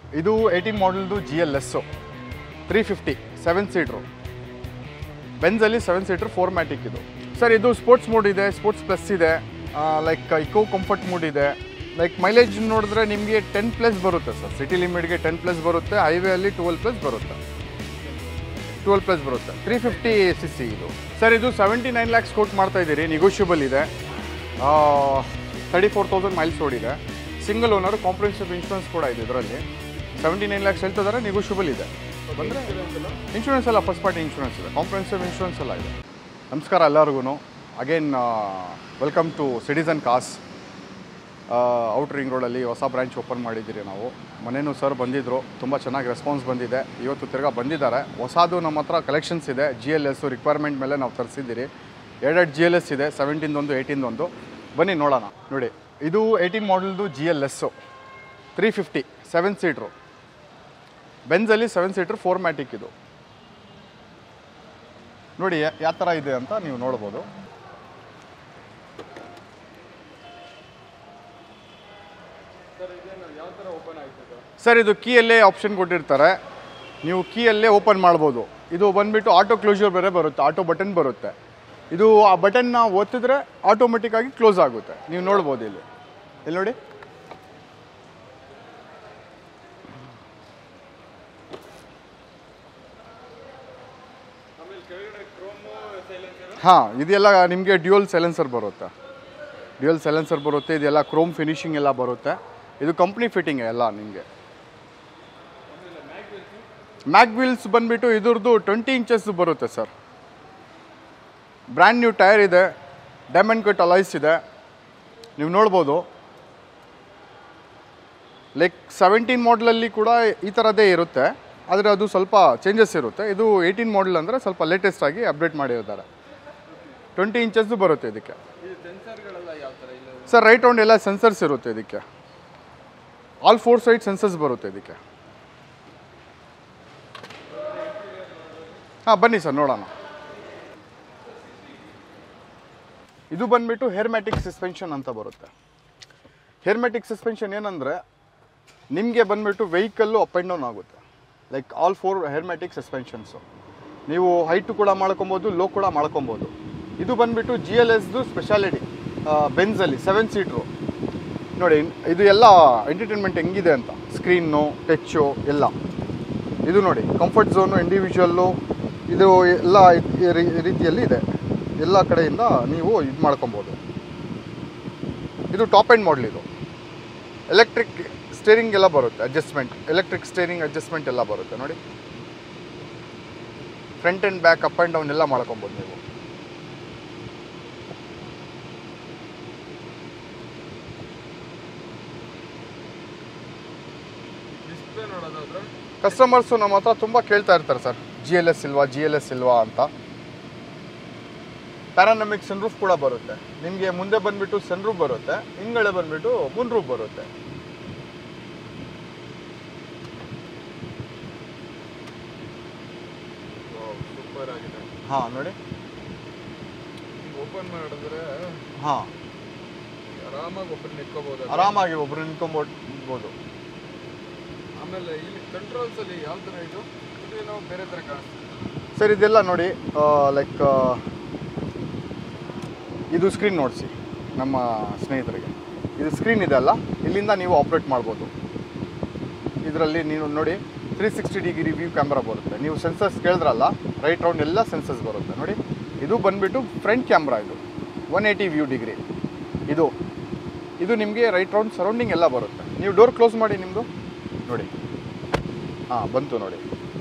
ಇದು ಏಯ್ಟೀನ್ ಮಾಡಲ್ದು G L S three fifty seven seater ಬೆಂಜಲ್ಲಿ ಸೆವೆನ್ ಸೀಟ್ರ್ ಫೋರ್ ಮ್ಯಾಟಿಕ್ ಇದು ಸರ್ ಇದು ಸ್ಪೋರ್ಟ್ಸ್ ಮೋಡ್ ಇದೆ ಸ್ಪೋರ್ಟ್ಸ್ ಪ್ಲಸ್ ಇದೆ ಲೈಕ್ ಇಕೋ ಕಂಫರ್ಟ್ ಮೋಡ್ ಇದೆ ಲೈಕ್ ಮೈಲೇಜ್ ನೋಡಿದ್ರೆ ನಿಮಗೆ ಟೆನ್ ಪ್ಲಸ್ ಬರುತ್ತೆ ಸರ್ ಸಿಟಿ ಲಿಮಿಟ್ಗೆ ಟೆನ್ ಪ್ಲಸ್ ಬರುತ್ತೆ ಹೈವೇ ಅಲ್ಲಿ ಟ್ವೆಲ್ ಪ್ಲಸ್ ಬರುತ್ತೆ ಟ್ವೆಲ್ ಪ್ಲಸ್ ಬರುತ್ತೆ ತ್ರೀ ಫಿಫ್ಟಿ ಸಿ ಸಿ ಇದು ಸರ್ ಇದು ಸೆವೆಂಟಿ ನೈನ್ ಲ್ಯಾಕ್ಸ್ ಕೋಟ್ ಮಾಡ್ತಾ ಇದ್ದೀರಿ ನಿಗೋಷಿಯಬಲ್ ಇದೆ ತರ್ಟಿ ಫೋರ್ ತೌಸಂಡ್ ಮೈಲ್ಸ್ ಓಡಿದೆ ಸಿಂಗಲ್ ಓನರ್ ಕಾಂಪ್ರಿಹೆನ್ಸಿವ್ ಇನ್ಶೂರೆನ್ಸ್ ಕೂಡ ಇದೆ ಇದರಲ್ಲಿ ಸೆವೆಂಟಿ ನೈನ್ ಲ್ಯಾಕ್ಸ್ ಹೇಳ್ತಿದ್ದಾರೆ ನಿಗೋಷಿಯಬಲ್ ಇದೆ ಬಂದರೆ ಇನ್ಶೂರೆನ್ಸ್ ಎಲ್ಲ ಫಸ್ಟ್ ಪಾರ್ಟಿ ಇನ್ಶೂರೆನ್ಸ್ ಇದೆ ಕಾಂಪ್ರಿಹೆನ್ಸಿವ್ ಇನ್ಶೂರೆನ್ಸ್ ಎಲ್ಲ ಇದೆ ನಮಸ್ಕಾರ ಎಲ್ಲರಿಗೂ again welcome to citizen cars out ring ರೋಡಲ್ಲಿ ಹೊಸ ಬ್ರ್ಯಾಂಚ್ ಓಪನ್ ಮಾಡಿದ್ದೀರಿ ನಾವು ಮನೇನು ಸರ್ ಬಂದಿದ್ದರು ತುಂಬ ಚೆನ್ನಾಗಿ ರೆಸ್ಪಾನ್ಸ್ ಬಂದಿದೆ ಇವತ್ತು ತಿರ್ಗಾ ಬಂದಿದ್ದಾರೆ ಹೊಸದು ನಮ್ಮ ಹತ್ರ ಕಲೆಕ್ಷನ್ಸ್ ಇದೆ ಜಿ ಎಲ್ ಎಸ್ಸು ರಿಕ್ವೈರ್ಮೆಂಟ್ ಮೇಲೆ ನಾವು ತರಿಸಿದ್ದೀರಿ ಎರಡೆರಡು ಜಿ ಎಲ್ ಎಸ್ ಇದೆ ಸೆವೆಂಟೀನ್ದೊಂದು ಏಯ್ಟೀನ್ದೊಂದು ಬನ್ನಿ ನೋಡೋಣ ನೋಡಿ ಇದು ಏಯ್ಟೀನ್ ಮಾಡಲ್ದು G L S three fifty seven seater ಬೆಂಜಲ್ಲಿ ಸೆವೆನ್ ಸೀಟ್ರ್ ಫೋರ್ ಮ್ಯಾಟಿಕ್ ಇದು ನೋಡಿ ಯಾವ ಥರ ಇದೆ ಅಂತ ನೀವು ನೋಡ್ಬೋದು ಸರ್ ಇದು ಕೀಯಲ್ಲೇ ಆಪ್ಷನ್ ಕೊಟ್ಟಿರ್ತಾರೆ ನೀವು ಕೀಯಲ್ಲೇ ಓಪನ್ ಮಾಡ್ಬೋದು ಇದು ಬಂದ್ಬಿಟ್ಟು ಆಟೋ ಕ್ಲೋಜರ್ ಬೇರೆ ಬರುತ್ತೆ ಆಟೋ ಬಟನ್ ಬರುತ್ತೆ ಇದು ಆ ಬಟನ್ನ ಒತ್ತಿದ್ರೆ ಆಟೋಮೆಟಿಕ್ ಆಗಿ ಕ್ಲೋಸ್ ಆಗುತ್ತೆ ನೀವು ನೋಡ್ಬೋದು ಇಲ್ಲಿ ಇಲ್ಲಿ ನೋಡಿ ಹಾಂ ಇದೆಲ್ಲ ನಿಮಗೆ ಡ್ಯೂಯಲ್ ಸೈಲೆನ್ಸರ್ ಬರುತ್ತೆ ಡ್ಯೂಯಲ್ ಸೈಲೆನ್ಸರ್ ಬರುತ್ತೆ ಇದೆಲ್ಲ ಕ್ರೋಮ್ ಫಿನಿಶಿಂಗ್ ಎಲ್ಲ ಬರುತ್ತೆ ಇದು ಕಂಪ್ನಿ ಫಿಟ್ಟಿಂಗ್ ಎಲ್ಲ ನಿಮಗೆ ಮ್ಯಾಕ್ ವೀಲ್ಸ್ ಬಂದ್ಬಿಟ್ಟು ಇದ್ರದ್ದು ಟ್ವೆಂಟಿ ಇಂಚಸ್ ಬರುತ್ತೆ ಸರ್ ಬ್ರ್ಯಾಂಡ್ ನ್ಯೂ ಟೈರ್ ಇದೆ ಡೈಮಂಡ್ ಕಟ್ ಅಲೈಸ್ ಇದೆ ನೀವು ನೋಡ್ಬೋದು ಲೈಕ್ ಸೆವೆಂಟೀನ್ ಮಾಡಲಲ್ಲಿ ಕೂಡ ಈ ಥರದ್ದೇ ಇರುತ್ತೆ ಆದರೆ ಅದು ಸ್ವಲ್ಪ ಚೇಂಜಸ್ ಇರುತ್ತೆ ಇದು ಏಯ್ಟೀನ್ ಮಾಡಲ್ ಅಂದರೆ ಸ್ವಲ್ಪ ಲೇಟೆಸ್ಟ್ ಆಗಿ ಅಪ್ಡೇಟ್ ಮಾಡಿರ್ತಾರೆ ಟ್ವೆಂಟಿ ಇಂಚಸ್ದು ಬರುತ್ತೆ ಇದಕ್ಕೆ ಸರ್ ರೈಟ್ ರೌಂಡ್ ಎಲ್ಲ ಸೆನ್ಸರ್ಸ್ ಇರುತ್ತೆ ಇದಕ್ಕೆ ಆಲ್ ಫೋರ್ ಸೈಡ್ ಸೆನ್ಸರ್ಸ್ ಬರುತ್ತೆ ಇದಕ್ಕೆ ಹಾಂ ಬನ್ನಿ ಸರ್ ನೋಡೋಣ ಇದು ಬಂದ್ಬಿಟ್ಟು ಹೇರ್ಮ್ಯಾಟಿಕ್ ಸಸ್ಪೆನ್ಷನ್ ಅಂತ ಬರುತ್ತೆ ಹೇರ್ಮ್ಯಾಟಿಕ್ ಸಸ್ಪೆನ್ಷನ್ ಏನಂದರೆ ನಿಮಗೆ ಬಂದ್ಬಿಟ್ಟು ವೆಹಿಕಲ್ಲು ಅಪ್ ಆ್ಯಂಡ್ ಡೌನ್ ಆಗುತ್ತೆ like all four airmatic suspensions ನೀವು ಹೈಟು ಕೂಡ ಮಾಡ್ಕೊಬೋದು ಲೋ ಕೂಡ ಮಾಡ್ಕೊಬೋದು ಇದು ಬಂದ್ಬಿಟ್ಟು ಜಿ ಎಲ್ ಎಸ್ದು ಸ್ಪೆಷಾಲಿಟಿ ಬೆನ್ಸಲ್ಲಿ ಸೆವೆನ್ ಸೀಟ್ರು ನೋಡಿ ಇದು ಎಲ್ಲ ಎಂಟರ್ಟೈನ್ಮೆಂಟ್ ಹೆಂಗಿದೆ ಅಂತ ಸ್ಕ್ರೀನು ಟಚ್ಚು ಎಲ್ಲ ಇದು ನೋಡಿ ಕಂಫರ್ಟ್ ಝೋನು ಇಂಡಿವಿಜುವಲ್ಲು ಇದು ಎಲ್ಲ ಈ ರೀ- ರೀತಿಯಲ್ಲಿ ಇದೆ ಎಲ್ಲ ಕಡೆಯಿಂದ ನೀವು ಇದು ಮಾಡ್ಕೊಬೋದು ಇದು ಟಾಪ್ ಎಂಡ್ ಮಾಡಲ್ ಇದು ಎಲೆಕ್ಟ್ರಿಕ್ ಸ್ಟೇರಿಂಗ್ ಎಲ್ಲ ಬರುತ್ತೆ ಅಡ್ಜಸ್ಟ್ಮೆಂಟ್ ಎಲೆಕ್ಟ್ರಿಕ್ ಸ್ಟೇರಿಂಗ್ ಅಡ್ಜಸ್ಟ್ಮೆಂಟ್ ಎಲ್ಲ ಬರುತ್ತೆ ನೋಡಿ front and back up and down ಎಲ್ಲ ಮಾಡ್ಕೊಬೋದು ನೀವು ಡಿಸ್ಪ್ಲೇ ನೋಡೋದಾದ್ರೆ ಕಸ್ಟಮರ್ಸು ನಮ್ಮ ಹತ್ರ ತುಂಬ ಕೇಳ್ತಾ ಇರ್ತಾರೆ ಸರ್ ಜಿ ಎಲ್ ಎಸ್ ಇಲ್ವಾ ಜಿ ಎಲ್ ಎಸ್ ಇಲ್ವಾ ಅಂತ ಪ್ಯಾರಾನಮಿಕ್ ಸನ್ರೂಫ್ ಕೂಡ ಬರುತ್ತೆ ನಿಮಗೆ ಮುಂದೆ ಬಂದ್ಬಿಟ್ಟು ಸನ್ರೂಫ್ ಬರುತ್ತೆ ಹಿಂದ್ಗಡೆ ಬಂದ್ಬಿಟ್ಟು ಮುನ್ರೂಫ್ ಬರುತ್ತೆ ಸೂಪರ್ ಆಗಿದೆ ಹಾಂ ನೋಡಿ ಓಪನ್ ಮಾಡಿದ್ರೆ ಹಾಂ ಆರಾಮಾಗಿ ಒಬ್ಬರು ನಿಂತ್ಕೋಬಹುದು ಆರಾಮಾಗಿ ಒಬ್ರು ನಿಂತ್ಕೊಂಬೋದು ಆಮೇಲೆ ಇಲ್ಲಿ ಕಂಟ್ರೋಲ್ಸ್ ಅಲ್ಲಿ ಯಾವ ತರ ಇದು ಇದೇನೋ ಬೇರೆ ತರ ಕಾಣಿಸ್ತದೆ ಸರ್ ಇದೆಲ್ಲ ನೋಡಿ ಲೈಕ್ ಇದು ಸ್ಕ್ರೀನ್ ನೋಡಿಸಿ ನಮ್ಮ ಸ್ನೇಹಿತರಿಗೆ ಇದು ಸ್ಕ್ರೀನ್ ಇದೆ ಅಲ್ಲ ಇಲ್ಲಿಂದ ನೀವು ಆಪ್ರೇಟ್ ಮಾಡ್ಬೋದು ಇದರಲ್ಲಿ ನೀವು ನೋಡಿ three sixty degree view camera ಬರುತ್ತೆ ನೀವು ಸೆನ್ಸರ್ಸ್ ಕೇಳಿದ್ರಲ್ಲ ರೈಟ್ ರೌಂಡ್ ಎಲ್ಲ ಸೆನ್ಸರ್ಸ್ ಬರುತ್ತೆ ನೋಡಿ ಇದು ಬಂದುಬಿಟ್ಟು ಫ್ರಂಟ್ ಕ್ಯಾಮ್ರಾ ಇದು ಒನ್ ಏಯ್ಟಿ ವ್ಯೂ ಡಿಗ್ರಿ ಇದು ಇದು ನಿಮಗೆ ರೈಟ್ ರೌಂಡ್ ಸರೌಂಡಿಂಗ್ ಎಲ್ಲ ಬರುತ್ತೆ ನೀವು ಡೋರ್ ಕ್ಲೋಸ್ ಮಾಡಿ ನಿಮ್ಮದು ನೋಡಿ ಹಾಂ ಬಂತು ನೋಡಿ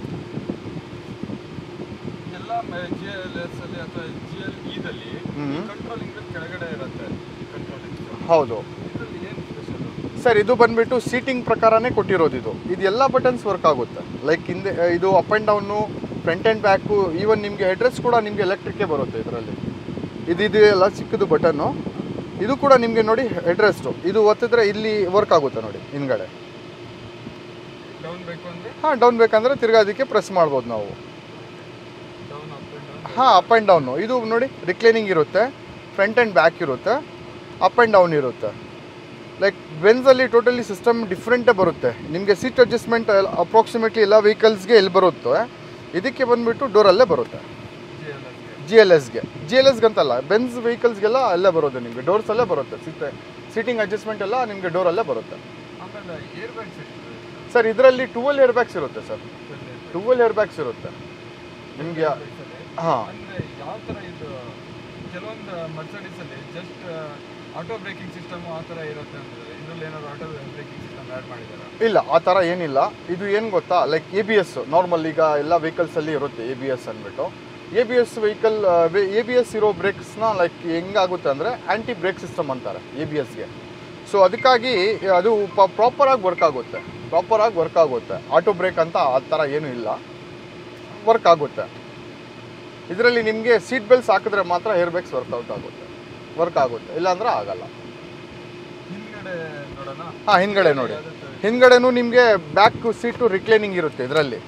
ಎಲ್ಲ ಜಿ ಎಲ್ ಎಸ್ ಅಲ್ಲಿ ಅಥವಾ ಜಿ ಎಲ್ ಇದಲ್ಲಿ ಹ್ಮ್. ಕಂಟ್ರೋಲಿಂಗ್ ಕೆಳಗಡೆ ಇರುತ್ತೆ ಕಂಟ್ರೋಲಿಂಗ್ ಹೌದು ಇದರಲ್ಲಿ ಏನು ಸ್ಪೆಷಲ್ ಸರ್ ಇದು ಬಂದ್ಬಿಟ್ಟು ಸೀಟಿಂಗ್ ಪ್ರಕಾರನೇ ಕೊಟ್ಟಿರೋದು ಇದು ಇದು ಎಲ್ಲ ಬಟನ್ಸ್ ವರ್ಕ್ ಆಗುತ್ತೆ ಲೈಕ್ ಹಿಂದೆ ಇದು up and down front and back even ನಿಮಗೆ ಅಡ್ರೆಸ್ ಕೂಡ ನಿಮಗೆ ಎಲೆಕ್ಟ್ರಿಕ್ಕೇ ಬರುತ್ತೆ ಇದರಲ್ಲಿ ಇದು ಇದು ಎಲ್ಲ ಚಿಕ್ಕದು ಬಟನ್ನು ಇದು ಕೂಡ ನಿಮಗೆ ನೋಡಿ ಅಡ್ರೆಸ್ಟು ಇದು ಒತ್ತಿದ್ರೆ ಇಲ್ಲಿ ವರ್ಕ್ ಆಗುತ್ತೆ ನೋಡಿ ಹಿಂದ್ಗಡೆ ಡೌನ್ ಬೇಕು ಅಂದ್ರೆ ಹಾಂ ಡೌನ್ ಬೇಕಂದರೆ ತಿರ್ಗಾ ಅದಕ್ಕೆ ಪ್ರೆಸ್ ಮಾಡ್ಬೋದು ನಾವು ಡೌನ್ ಅಪ್ ಅಂಡ್ ಡೌನ್ ಹಾಂ ಅಪ್ ಆ್ಯಂಡ್ ಡೌನು ಇದು ನೋಡಿ ರಿಕ್ಲೈನಿಂಗ್ ಇರುತ್ತೆ ಫ್ರಂಟ್ ಆ್ಯಂಡ್ ಬ್ಯಾಕ್ ಇರುತ್ತೆ ಅಪ್ ಆ್ಯಂಡ್ ಡೌನ್ ಇರುತ್ತೆ ಲೈಕ್ ಬೆನ್ಸಲ್ಲಿ ಟೋಟಲಿ ಸಿಸ್ಟಮ್ ಡಿಫ್ರೆಂಟೇ ಬರುತ್ತೆ ನಿಮಗೆ ಸೀಟ್ ಅಡ್ಜಸ್ಟ್ಮೆಂಟ್ ಅಪ್ರಾಕ್ಸಿಮೇಟ್ಲಿ ಎಲ್ಲ ವೆಹಿಕಲ್ಸ್ಗೆ ಎಲ್ಲಿ ಬರುತ್ತೆ ಇದಕ್ಕೆ ಬಂದುಬಿಟ್ಟು ಡೋರಲ್ಲೇ ಬರುತ್ತೆ ಜಿ ಎಲ್ ಎಸ್ಗೆ ಜಿ ಎಲ್ ಎಸ್ಗೆ ಜಿ ಎಲ್ ಎಸ್ಗೆ ಅಂತಲ್ಲ ಬೆನ್ಸ್ ವೆಹಿಕಲ್ಸ್ಗೆಲ್ಲ ಅಲ್ಲೇ ಬರುತ್ತೆ ನಿಮಗೆ ಡೋರ್ಸಲ್ಲೇ ಬರುತ್ತೆ ಸೀಟ್ ಸೀಟಿಂಗ್ ಅಡ್ಜಸ್ಟ್ಮೆಂಟ್ ಎಲ್ಲ ನಿಮಗೆ ಡೋರಲ್ಲೇ ಬರುತ್ತೆ ಆಮೇಲೆ ಏರ್ ಬ್ಯಾಗ್ಸ್ ಎಷ್ಟಿದೆ ಸರ್ ಇದರಲ್ಲಿ ಟುವೆಲ್ ಏರ್ ಬ್ಯಾಗ್ಸ್ ಇರುತ್ತೆ ಸರ್ ಟುವೆಲ್ ಏರ್ ಬ್ಯಾಗ್ಸ್ ಇರುತ್ತೆ ನಿಮಗೆ ಹಾಂ ಅಂದ್ರೆ ಯಾವ ತರ ಇದು ಕೆಲವೊಂದು ಮರ್ಸಡೀಸ್ ಅಲ್ಲಿ ಜಸ್ಟ್ ಆಟೋ ಬ್ರೇಕಿಂಗ್ ಸಿಸ್ಟಮ್ ಆ ತರ ಇರುತ್ತೆ ಅಂದ್ರೆ ಇದ್ರಲ್ಲಿ ಏನಾದ್ರು ಆಟೋ ಬ್ರೇಕಿಂಗ್ ಸಿಸ್ಟಮ್ ಆ್ಯಡ್ ಮಾಡಿದಾರ ಇಲ್ಲ ಆ ಥರ ಏನಿಲ್ಲ ಇದು ಏನು ಗೊತ್ತಾ like A B S normal ಈಗ ಎಲ್ಲ ವೆಹಿಕಲ್ಸಲ್ಲಿ ಇರುತ್ತೆ ಎ ಬಿ ಎಸ್ ಅಂದ್ಬಿಟ್ಟು A B S vehicle A B S ಇರೋ ಬ್ರೇಕ್ಸ್ನ ಲೈಕ್ ಹೆಂಗಾಗುತ್ತೆ ಅಂದರೆ ಆ್ಯಂಟಿ ಬ್ರೇಕ್ ಸಿಸ್ಟಮ್ ಅಂತಾರೆ ಎ ಬಿ ಎಸ್ಗೆ ಸೊ ಅದಕ್ಕಾಗಿ ಅದು ಪ್ರಾಪರಾಗಿ ವರ್ಕ್ ಆಗುತ್ತೆ ಪ್ರಾಪರಾಗಿ ವರ್ಕ್ ಆಗುತ್ತೆ ಆಟೋ ಬ್ರೇಕ್ ಅಂತ ಆ ಥರ ಏನೂ ಇಲ್ಲ ವರ್ಕ್ ಆಗುತ್ತೆ ಇದರಲ್ಲಿ ನಿಮಗೆ ಸೀಟ್ ಬೆಲ್ಟ್ಸ್ ಹಾಕಿದ್ರೆ ಮಾತ್ರ ಏರ್ ಬ್ಯಾಗ್ಸ್ ವರ್ಕೌಟ್ ಆಗುತ್ತೆ ವರ್ಕ್ ಆಗುತ್ತೆ ಇಲ್ಲಾಂದ್ರೆ ಆಗಲ್ಲ ಹಿಂದ್ಗಡೆ ನೋಡೋಣ ಹಾಂ ಹಿಂದ್ಗಡೆ ನೋಡಿ ಹಿಂದ್ಗಡೆನೂ ನಿಮಗೆ ಬ್ಯಾಕ್ ಸೀಟು ರಿಕ್ಲೈನಿಂಗ್ ಇರುತ್ತೆ ಇದರಲ್ಲಿ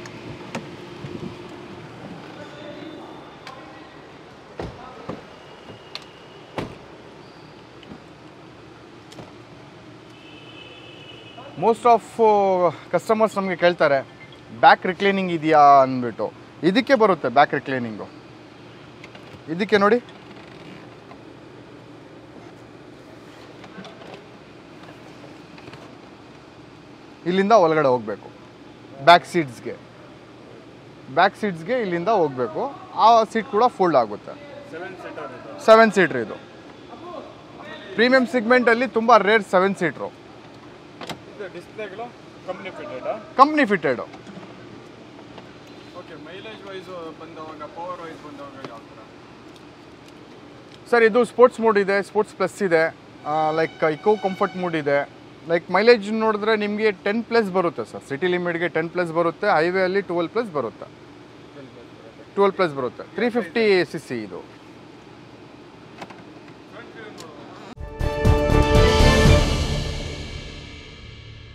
ಮೋಸ್ಟ್ ಆಫ್ ಕಸ್ಟಮರ್ಸ್ ನಮಗೆ ಕೇಳ್ತಾರೆ ಬ್ಯಾಕ್ ರಿಕ್ಲೈನಿಂಗ್ ಇದೆಯಾ ಅಂದ್ಬಿಟ್ಟು ಇದಕ್ಕೆ ಬರುತ್ತೆ ಬ್ಯಾಕ್ ರಿಕ್ಲೈನಿಂಗು ಇದಕ್ಕೆ ನೋಡಿ ಇಲ್ಲಿಂದ ಒಳಗಡೆ ಹೋಗಬೇಕು ಬ್ಯಾಕ್ ಸೀಟ್ಸ್ಗೆ ಬ್ಯಾಕ್ ಸೀಟ್ಸ್ಗೆ ಇಲ್ಲಿಂದ ಹೋಗಬೇಕು ಆ ಸೀಟ್ ಕೂಡ ಫೋಲ್ಡ್ ಆಗುತ್ತೆ ಸೆವೆನ್ ಸೀಟರ್ ಇದು ಸೆವೆನ್ ಸೀಟ್ರ್ ಇದು ಪ್ರೀಮಿಯಂ ಸಿಗ್ಮೆಂಟಲ್ಲಿ ತುಂಬ ರೇರ್ ಸೆವೆನ್ ಸೀಟ್ರು ಇದು ಡಿಸ್ಪ್ಲೇಗಳು company fitted company fitted okay mileage wise ಬಂದವಾಗ ಪವರ್ ವೈಸ್ ಬಂದವಾಗ ಯಾವ ಥರ ಸರ್ ಇದು ಸ್ಪೋರ್ಟ್ಸ್ ಮೋಡ್ ಇದೆ ಸ್ಪೋರ್ಟ್ಸ್ ಪ್ಲಸ್ ಇದೆ ಲೈಕ್ ಇಕೋ ಕಂಫರ್ಟ್ ಮೋಡ್ ಇದೆ ಲೈಕ್ ಮೈಲೇಜ್ ನೋಡಿದ್ರೆ ನಿಮಗೆ ಟೆನ್ ಪ್ಲಸ್ ಬರುತ್ತೆ ಸರ್ ಸಿಟಿ ಲಿಮಿಟ್ಗೆ ಟೆನ್ ಪ್ಲಸ್ ಬರುತ್ತೆ ಹೈವೇ ಅಲ್ಲಿ ಟ್ವೆಲ್ ಪ್ಲಸ್ ಬರುತ್ತೆ ಟ್ವೆಲ್ ಪ್ಲಸ್ ಬರುತ್ತೆ ತ್ರೀ ಫಿಫ್ಟಿ ಸಿ ಸಿ ಇದು